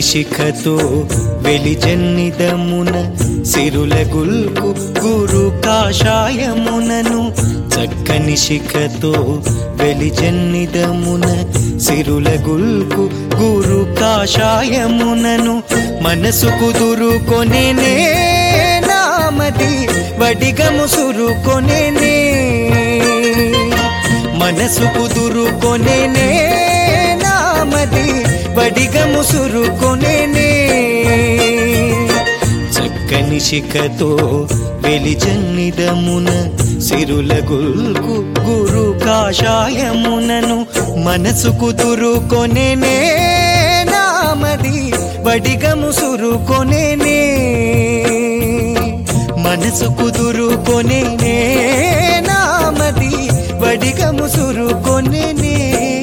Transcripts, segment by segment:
శిఖతో వెలిజన్నిదమున సిరుల గుల్కు గురు కాషాయమునను చక్కని శిఖతో వెలిజన్నిదమున సిరుల గుల్కు గురు కాషాయమునను మనసు కుదురుకొనేనే నామది వడిగము సురుకొనేనే మనసు కుదురుకొనేనే నామది వడిగము సురుకొనేనే చక్కని శిఖతో వెలిజన్నిదమున సిరుల గుల్కు గురు కాషాయమునను మనసు కుదురుకొనేనే నామది వడిగము సురుకొనేనే మనసు కుదురుకొనేనే నామది వడిగము సురుకొనేనే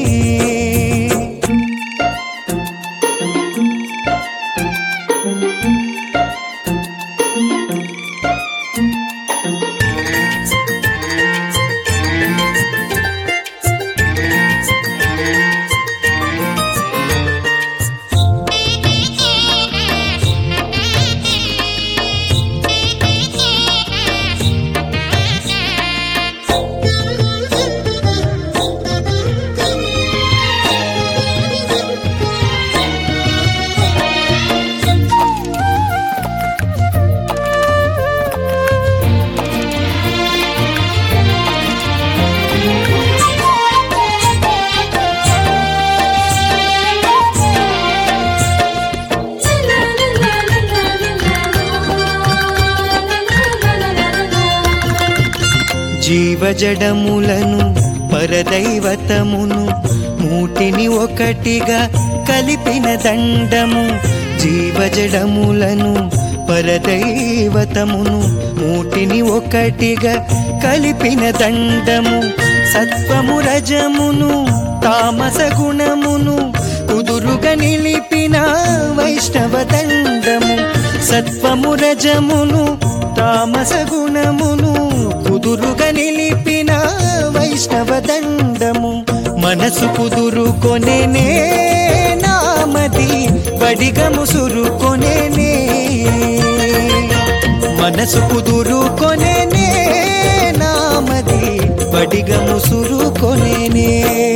జీవజడములను పరదైవతమును మూటిని ఒకటిగా కలిపిన దండము జీవజడములను పరదైవతమును మూటిని ఒకటిగా కలిపిన దండము సత్వము రజమును తామస గుణమును కుదురుగా నిలిపిన వైష్ణవ దండము సత్వము రజమును తామస గుణమును కుదురుగా నిలిపిన వైష్ణవ దండము మనసు కుదురుకొనేనే నామది బడిగము సురుకొనేనే మనసు కుదురుకొనేనే నామది బడిగము సురుకొనేనే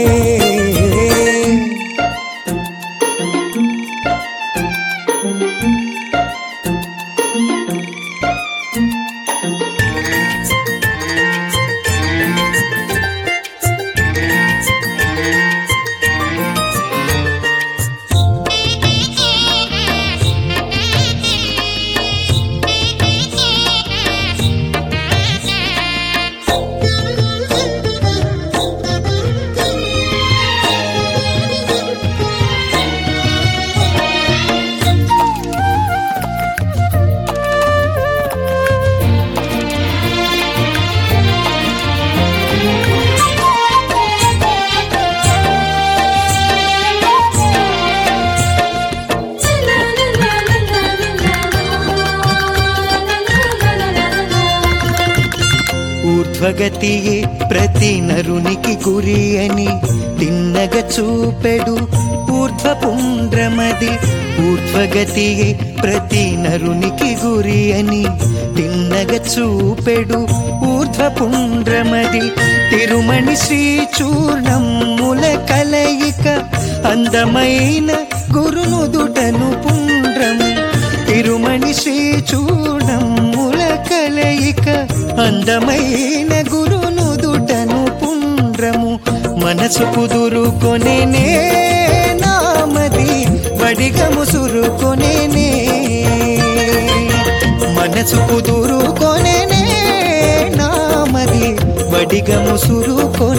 ఊర్ధ్వగతియే ప్రతి నరునికి గురి అని తిన్నగ చూపెడు ఊర్ధ్వ పుండ్రమది ఊర్ధ్వగతియే ప్రతి నరునికి గురి అని తిన్నగ చూపెడు ఊర్ధ్వ పుండ్రమది తిరుమణి శ్రీ చూర్ణముల కలయిక అందమైన గురునుదుటను పుండ్రము తిరుమణి శ్రీ చూడముల కలయిక అందమైన గురునుదుటను పుండ్రము మనసు కుదురుకొనేనే నామది వడిగము సురుకొనేనే మనసు కుదురుకొనేనే నామది వడిగము సురుకొనేనే